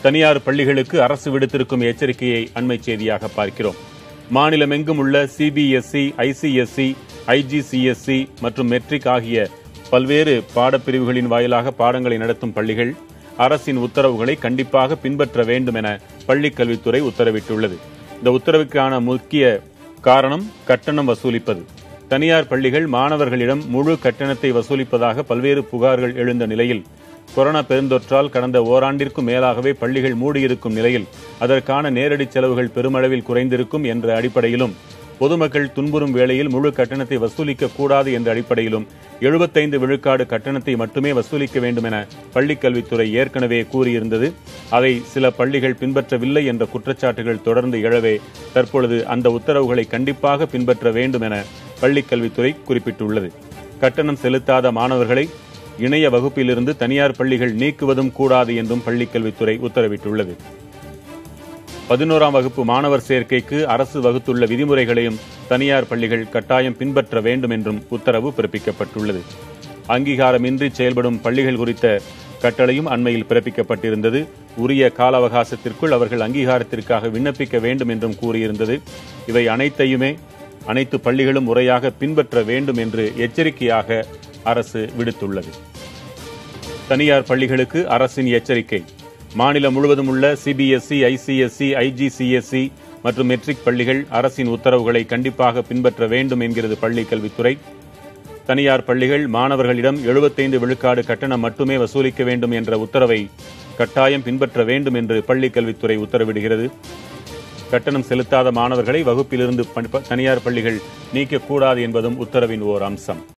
தனியார் பள்ளிகளுக்கு அரசு விடுத்திருக்கும் எச்சரிக்கையை அண்மை செய்தியாக பார்க்கிறோம் மாநிலமெங்கும் உள்ள சிபிஎஸ்இ ஐசிஎஸ்இ ஐஜிசிஎஸ்இ மற்றும் மெட்ரிக் ஆகிய பல்வேறு பாடப்பிரிவுகளின் வாயிலாக பாடங்களை நடத்தும் பள்ளிகள் அரசின் உத்தரவுகளை கண்டிப்பாக பின்பற்ற வேண்டும் என பள்ளிக்கல்வித்துறை உத்தரவிட்டுள்ளது இந்த உத்தரவுக்கான முக்கிய காரணம் கட்டணம் வசூலிப்பது தனியார் பள்ளிகள் மாணவர்களிடம் முழு கட்டணத்தை வசூலிப்பதாக பல்வேறு புகார்கள் எழுந்த நிலையில் கொரோனா பெருந்தொற்றால் கடந்த ஓராண்டிற்கும் மேலாகவே பள்ளிகள் மூடியிருக்கும் நிலையில் அதற்கான நேரடி செலவுகள் பெருமளவில் குறைந்திருக்கும் என்ற அடிப்படையிலும் பொதுமக்கள் துன்புறும் வேளையில் முழு கட்டணத்தை வசூலிக்க கூடாது என்ற அடிப்படையிலும் எழுபத்தைந்து விழுக்காடு கட்டணத்தை மட்டுமே வசூலிக்க வேண்டும் என பள்ளிக்கல்வித்துறை ஏற்கனவே கூறியிருந்தது அதை சில பள்ளிகள் பின்பற்றவில்லை என்ற குற்றச்சாட்டுகள் தொடர்ந்து எழவே தற்பொழுது அந்த உத்தரவுகளை கண்டிப்பாக பின்பற்ற வேண்டும் என பள்ளிக்கல்வித்துறை குறிப்பிட்டுள்ளது கட்டணம் செலுத்தாத மாணவர்களை இணைய வகுப்பிலிருந்து தனியார் பள்ளிகள் நீக்குவதும் கூடாது என்றும் பள்ளிக்கல்வித்துறை உத்தரவிட்டுள்ளது பதினோராம் வகுப்பு மாணவர் சேர்க்கைக்கு அரசு வகுத்துள்ள விதிமுறைகளையும் தனியார் பள்ளிகள் கட்டாயம் பின்பற்ற வேண்டும் என்றும் உத்தரவு பிறப்பிக்கப்பட்டுள்ளது அங்கீகாரமின்றி செயல்படும் பள்ளிகள் குறித்த கட்டளையும் அண்மையில் பிறப்பிக்கப்பட்டிருந்தது உரிய கால அவகாசத்திற்குள் அவர்கள் அங்கீகாரத்திற்காக விண்ணப்பிக்க வேண்டும் என்றும் கூறியிருந்தது இவை அனைத்தையுமே அனைத்து பள்ளிகளும் முறையாக பின்பற்ற வேண்டும் என்று எச்சரிக்கையாக அரசு விடுத்துள்ளது தனியார் பள்ளிகளுக்கு அரசின் எச்சரிக்கை மாநிலம் முழுவதும் உள்ள சிபிஎஸ்இ ஐசிஎஸ்இ ஐஜிசிஎஸ்இ மற்றும் மெட்ரிக் பள்ளிகள் அரசின் உத்தரவுகளை கண்டிப்பாக பின்பற்ற வேண்டும் என்கிறது பள்ளிக் கல்வித்துறை தனியார் பள்ளிகள் மாணவர்களிடம் எழுபத்தைந்து விழுக்காடு கட்டணம் மட்டுமே வசூலிக்க வேண்டும் என்ற உத்தரவை கட்டாயம் பின்பற்ற வேண்டும் என்று பள்ளிக் கல்வித்துறை உத்தரவிடுகிறது கட்டணம் செலுத்தாத மாணவர்களை வகுப்பிலிருந்து ப- தனியார் பள்ளிகள் நீக்கக்கூடாது என்பதும் உத்தரவின் ஓர் அம்சம்